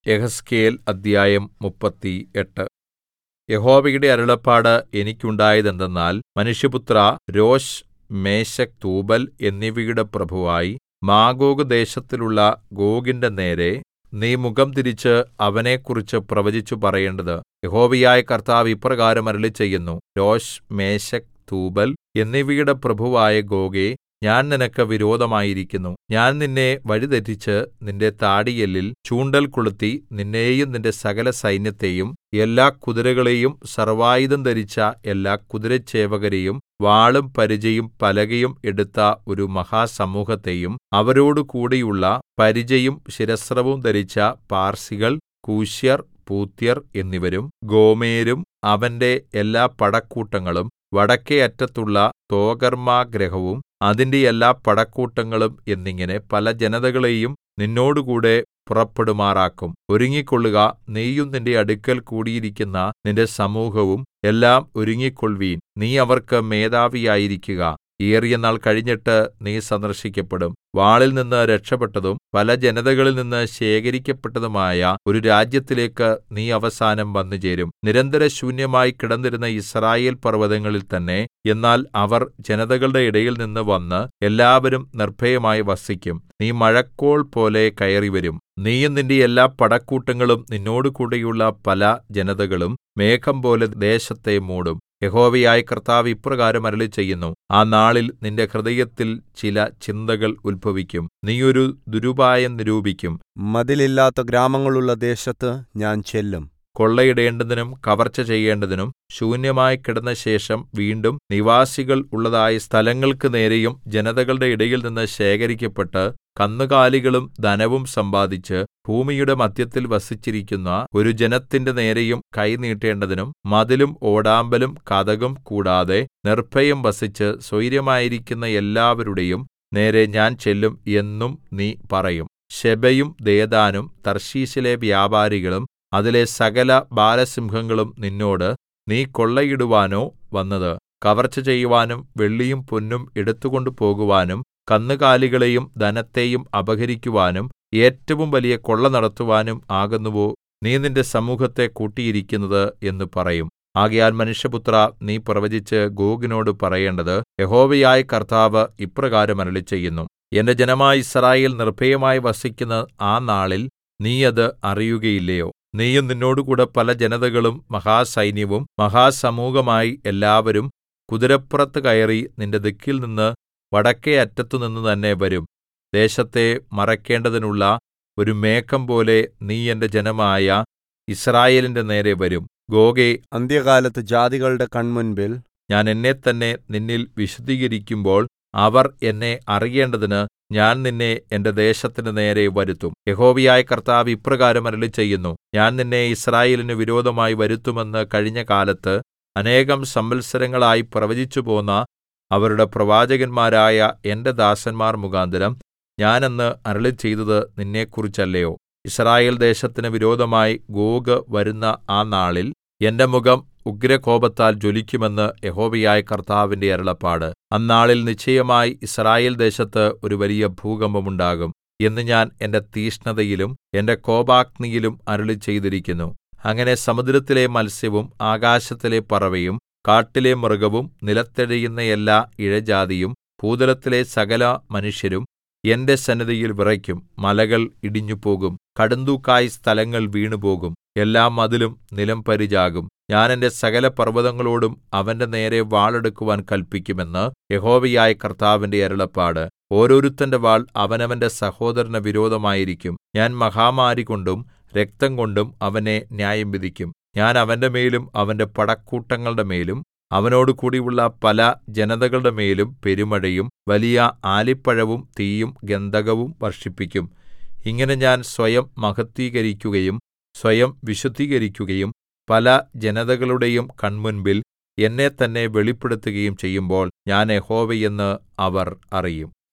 യെഹെസ്കേൽ അദ്ധ്യായം മുപ്പത്തിയെട്ട് യഹോവയുടെ അരുളപ്പാട് എനിക്കുണ്ടായതെന്തെന്നാൽ മനുഷ്യപുത്രാ രോശ് മേശെക് തൂബൽ എന്നിവയുടെ പ്രഭുവായി മാഗോഗ് ദേശത്തിലുള്ള ഗോഗിന്റെ നേരെ നീ മുഖംതിരിച്ച് അവനെക്കുറിച്ച് പ്രവചിച്ചു പറയേണ്ടത് യഹോവയായ കർത്താവ് ഇപ്രകാരം അരുളിച്ചെയ്യുന്നു രോശ് മേശെക് തൂബൽ എന്നിവയുടെ പ്രഭുവായ ഗോഗേ ഞാൻ നിനക്ക് വിരോധമായിരിക്കുന്നു ഞാൻ നിന്നെ വഴിതെറ്റിച്ച് നിന്റെ താടിയെല്ലിൽ ചൂണ്ടൽ കൊളുത്തി നിന്നെയും നിന്റെ സകലസൈന്യത്തെയും എല്ലാ കുതിരകളെയും സർവ്വായുധം ധരിച്ച എല്ലാ കുതിരച്ചേവകരെയും വാളും പരിചയും പലകയും എടുത്ത ഒരു മഹാസമൂഹത്തെയും അവരോടുകൂടിയുള്ള പരിചയും ശിരസ്ത്രവും ധരിച്ച പാർസികൾ കൂശ്യർ പൂത്യർ എന്നിവരും ഗോമെരും അവന്റെ എല്ലാ പടക്കൂട്ടങ്ങളും വടക്കെ അറ്റത്തുള്ള തോഗർമ്മാഗൃഹവും അതിന്റെ എല്ലാ പടക്കൂട്ടങ്ങളും എന്നിങ്ങനെ പല ജനതകളെയും നിന്നോടുകൂടെ പുറപ്പെടുമാറാക്കും ഒരുങ്ങിക്കൊള്ളുക നീയും നിന്റെ അടുക്കൽ കൂടിയിരിക്കുന്ന നിന്റെ സമൂഹവും എല്ലാം ഒരുങ്ങിക്കൊൾവീൻ നീ അവർക്ക് മേധാവിയായിരിക്കുക ഏറിയ നാൾ കഴിഞ്ഞിട്ട് നീ സന്ദർശിക്കപ്പെടും വാളിൽനിന്ന് രക്ഷപ്പെട്ടതും പല ജനതകളിൽ നിന്ന് ശേഖരിക്കപ്പെട്ടതുമായ ഒരു രാജ്യത്തിലേക്ക് നീ അവസാനം വന്നുചേരും നിരന്തരശൂന്യമായി കിടന്നിരുന്ന യിസ്രായേൽ പർവ്വതങ്ങളിൽ തന്നെ എന്നാൽ അവർ ജനതകളുടെ ഇടയിൽനിന്ന് വന്ന് എല്ലാവരും നിർഭയമായി വസിക്കും നീ മഴക്കോൾ പോലെ കയറിവരും നീയും നിന്റെ എല്ലാ പടക്കൂട്ടങ്ങളും നിന്നോടുകൂടെയുള്ള പല ജനതകളും മേഘംപോലെ ദേശത്തെ മൂടും യഹോവയായ കർത്താവ് ഇപ്രകാരം അരുളിച്ചെയ്യുന്നു ആ നാളിൽ നിന്റെ ഹൃദയത്തിൽ ചില ചിന്തകൾ ഉത്ഭവിക്കും നീ ഒരു ദുരുപായം നിരൂപിക്കും മതിലില്ലാത്ത ഗ്രാമങ്ങളുള്ള ദേശത്ത് ഞാൻ ചെല്ലും കൊള്ളയിടേണ്ടതിനും കവർച്ച ചെയ്യേണ്ടതിനും ശൂന്യമായി കിടന്ന ശേഷം വീണ്ടും നിവാസികൾ ഉള്ളതായ സ്ഥലങ്ങൾക്ക് നേരെയും ജനതകളുടെ ഇടയിൽ നിന്ന് ശേഖരിക്കപ്പെട്ട് കന്നുകാലികളും ധനവും സമ്പാദിച്ച് ഭൂമിയുടെ മദ്ധ്യത്തിൽ വസിച്ചിരിക്കുന്ന ഒരു ജനത്തിന്റെ നേരെയും കൈ നീട്ടേണ്ടതിനും മതിലും ഓടാമ്പലും കതകും കൂടാതെ നിർഭയം വസിച്ച് സ്വൈരമായിരിക്കുന്ന എല്ലാവരുടെയും നേരെ ഞാൻ ചെല്ലും എന്നും നീ പറയും ശെബയും ദേദാനും തർശീശിലെ വ്യാപാരികളും അതിലെ സകല ബാലസിംഹങ്ങളും നിന്നോട് നീ കൊള്ളയിടുവാനോ വന്നത് കവർച്ച ചെയ്യുവാനും വെള്ളിയും പൊന്നും എടുത്തുകൊണ്ടു പോകുവാനും കന്നുകാലികളെയും ധനത്തെയും അപഹരിക്കുവാനും ഏറ്റവും വലിയ കൊള്ള നടത്തുവാനും ആകുന്നുവോ നീ നിന്റെ സമൂഹത്തെ കൂട്ടിയിരിക്കുന്നത് എന്ന് പറയും ആകയാൽ മനുഷ്യപുത്ര നീ പ്രവചിച്ച് ഗോഗിനോട് പറയേണ്ടത് യഹോവയായ കർത്താവ് ഇപ്രകാരം അരുളിച്ചെയ്യുന്നു എന്റെ ജനമായ യിസ്രായേൽ നിർഭയമായി വസിക്കുന്ന ആ നാളിൽ നീ അത് അറിയുകയില്ലയോ നീയും നിന്നോടുകൂടെ പല ജനതകളും മഹാസൈന്യവും മഹാസമൂഹമായി എല്ലാവരും കുതിരപ്പുറത്ത് കയറി നിന്റെ ദിക്കിൽ നിന്ന് വടക്കെ അറ്റത്തുനിന്ന് തന്നെ വരും ദേശത്തെ മറയ്ക്കേണ്ടതിനുള്ള ഒരു മേഘം പോലെ നീ എന്റെ ജനമായ യിസ്രായേലിന്റെ നേരെ വരും ഗോഗേ അന്ത്യകാലത്ത് ജാതികളുടെ കൺമുൻപിൽ ഞാൻ എന്നെത്തന്നെ നിന്നിൽ വിശുദ്ധീകരിക്കുമ്പോൾ അവർ എന്നെ അറിയേണ്ടതിന് ഞാൻ നിന്നെ എന്റെ ദേശത്തിന്റെ നേരെ വരുത്തും യഹോവയായ കർത്താവ് ഇപ്രകാരം അരുളിച്ചെയ്യുന്നു ഞാൻ നിന്നെ യിസ്രായേലിന് വിരോധമായി വരുത്തുമെന്ന് കഴിഞ്ഞ കാലത്ത് അനേകം സംവത്സരങ്ങളായി പ്രവചിച്ചുപോന്ന അവരുടെ പ്രവാചകന്മാരായ എന്റെ ദാസന്മാർ മുഖാന്തരം ഞാൻ അന്ന് അരുളിച്ചെയ്തത് നിന്നെക്കുറിച്ചല്ലയോ യിസ്രായേൽ ദേശത്തിന് വിരോധമായി ഗോഗ് വരുന്ന ആ നാളിൽ എന്റെ മുഖം ഉഗ്രകോപത്താൽ ജ്വലിക്കുമെന്ന് യഹോവയായ കർത്താവിന്റെ അരുളപ്പാട് അന്നാളിൽ നിശ്ചയമായി യിസ്രായേൽ ദേശത്ത് ഒരു വലിയ ഭൂകമ്പമുണ്ടാകും എന്ന് ഞാൻ എന്റെ തീക്ഷ്ണതയിലും എന്റെ കോപാഗ്നിയിലും അരുളിച്ചെയ്തിരിക്കുന്നു അങ്ങനെ സമുദ്രത്തിലെ മത്സ്യവും ആകാശത്തിലെ പറവയും കാട്ടിലെ മൃഗവും നിലത്തെഴിയുന്ന എല്ലാ ഇഴജാതിയും ഭൂതലത്തിലെ സകല മനുഷ്യരും എന്റെ സന്നിധിയിൽ വിറയ്ക്കും മലകൾ ഇടിഞ്ഞുപോകും കടുന്തൂക്കായി സ്ഥലങ്ങൾ വീണുപോകും എല്ലാ മതിലും നിലംപരിചാകും ഞാൻ എന്റെ സകല പർവ്വതങ്ങളോടും അവന്റെ നേരെ വാളെടുക്കുവാൻ കല്പിക്കുമെന്ന് യഹോവയായ കർത്താവിന്റെ അരുളപ്പാട് ഓരോരുത്തന്റെ വാൾ അവനവന്റെ സഹോദരന് വിരോധമായിരിക്കും ഞാൻ മഹാമാരി കൊണ്ടും രക്തം കൊണ്ടും അവനെ ന്യായം വിധിക്കും ഞാൻ അവന്റെ മേലും അവന്റെ പടക്കൂട്ടങ്ങളുടെ മേലും അവനോട് കൂടിയുള്ള പല ജനതകളുടെ മേലും പെരുമഴയും വലിയ ആലിപ്പഴവും തീയും ഗന്ധകവും വർഷിപ്പിക്കും ഇങ്ങനെ ഞാൻ സ്വയം മഹത്വീകരിക്കുകയും സ്വയം വിശുദ്ധീകരിക്കുകയും പല ജനതകളുടെയും കൺമുൻപിൽ എന്നെ തന്നെ വെളിപ്പെടുത്തുകയും ചെയ്യുമ്പോൾ ഞാൻ യഹോവ എന്ന് അവർ അറിയും